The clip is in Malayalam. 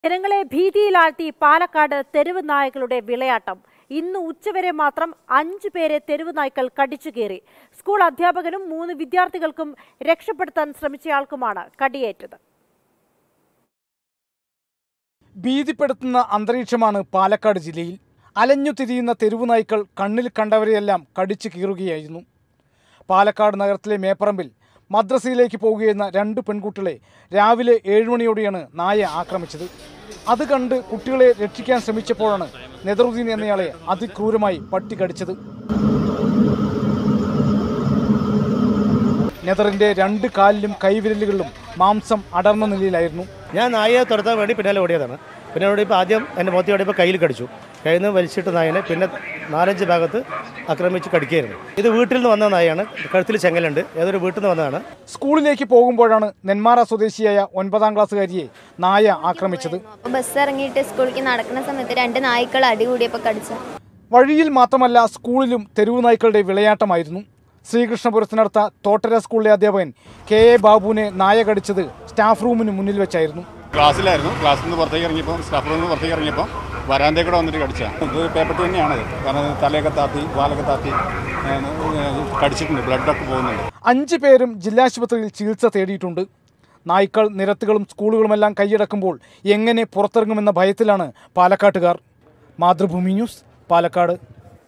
ജനങ്ങളെ ഭീതിയിലാഴ്ത്തി പാലക്കാട് തെരുവ് നായകളുടെ വിളയാട്ടം ഇന്ന് ഉച്ചവരെ മാത്രം അഞ്ചു പേരെ തെരുവ് നായ്ക്കൾ കടിച്ചു കീറി സ്കൂൾ അധ്യാപകനും മൂന്ന് വിദ്യാർത്ഥികൾക്കും രക്ഷപ്പെടുത്താൻ ശ്രമിച്ചയാൾക്കുമാണ് കടിയേറ്റത് ഭീതിപ്പെടുത്തുന്ന അന്തരീക്ഷമാണ് പാലക്കാട് ജില്ലയിൽ അലഞ്ഞു തിരിയുന്ന തെരുവു നായ്ക്കൾ കണ്ണിൽ കണ്ടവരെയെല്ലാം കടിച്ചു കീറുകയായിരുന്നു പാലക്കാട് നഗരത്തിലെ മേപ്പറമ്പിൽ മദ്രസയിലേക്ക് പോകുകയെന്ന രണ്ട് പെൺകുട്ടികളെ രാവിലെ ഏഴുമണിയോടെയാണ് നായ ആക്രമിച്ചത് അത് കണ്ട് കുട്ടികളെ രക്ഷിക്കാൻ ശ്രമിച്ചപ്പോഴാണ് നെതറുദ്ദീൻ എന്നയാളെ അതിക്രൂരമായി പട്ടി കടിച്ചത് നെതറിന്റെ രണ്ട് കാലിലും കൈവിരലുകളിലും മാംസം അടർന്ന നിലയിലായിരുന്നു ഞാൻ നായയെ തുരത്താൻ വേണ്ടി പിന്നാലെ ഓടിയതാണ് പിന്നെ ഓടിയപ്പോൾ ആദ്യം എൻ്റെ മുഖത്തി ഓടിയപ്പോൾ കയ്യിൽ കടിച്ചു കയ്യിൽ നിന്ന് വലിച്ചിട്ട് നായനെ പിന്നെ നാലഞ്ച് ഭാഗത്ത് ആക്രമിച്ച് കടിക്കുകയായിരുന്നു ഇത് വീട്ടിൽ നിന്ന് വന്ന നായയാണ് കഴുത്തിൽ ചെങ്ങലുണ്ട് ഏതൊരു വീട്ടിൽ നിന്ന് വന്നതാണ് സ്കൂളിലേക്ക് പോകുമ്പോഴാണ് നെന്മാറ സ്വദേശിയായ ഒൻപതാം ക്ലാസ്സുകാരിയെ നായ ആക്രമിച്ചത് അപ്പോൾ ബസ് ഇറങ്ങിയിട്ട് സ്കൂളിലേക്ക് നടക്കുന്ന സമയത്ത് രണ്ട് നായ്ക്കൾ അടി കൂടിയപ്പോൾ കടിച്ചു വഴിയിൽ മാത്രമല്ല സ്കൂളിലും തെരുവു നായ്ക്കളുടെ വിളയാട്ടമായിരുന്നു ശ്രീകൃഷ്ണപുരത്തിനടുത്ത തോട്ടര സ്കൂളിലെ അധ്യാപകൻ കെ എ ബാബുവിനെ നായ കടിച്ചത് സ്റ്റാഫ് റൂമിന് മുന്നിൽ വെച്ചായിരുന്നു ക്ലാസ്സിലായിരുന്നു ക്ലാസ്സിൽ നിന്ന് പുറത്തേക്ക് ഇറങ്ങിയപ്പോൾ സ്റ്റാഫ് റൂമിൽ നിന്ന് പുറത്തേക്ക് ഇറങ്ങിയപ്പോൾ വരാന്തേ കൂടെ വന്നിട്ട് കടിച്ചതാണ് ഇത് പേപ്പട്ടി തന്നെയാണ് ഇത്. കാരണം ഇത് തലയൊക്കെ താത്തി വാലൊക്കെ താത്തി ഏ, ഏ, കടിച്ചിട്ടുണ്ട് ബ്ലഡൊക്കെ പോകുന്നുണ്ട് അഞ്ച് പേരും ജില്ലാശുപത്രിയിൽ ചികിത്സ തേടിയിട്ടുണ്ട് നായ്ക്കൾ നിരത്തുകളും സ്കൂളുകളുമെല്ലാം കൈയടക്കുമ്പോൾ എങ്ങനെ പുറത്തിറങ്ങുമെന്ന ഭയത്തിലാണ് പാലക്കാട്ടുകാർ മാതൃഭൂമി ന്യൂസ് പാലക്കാട്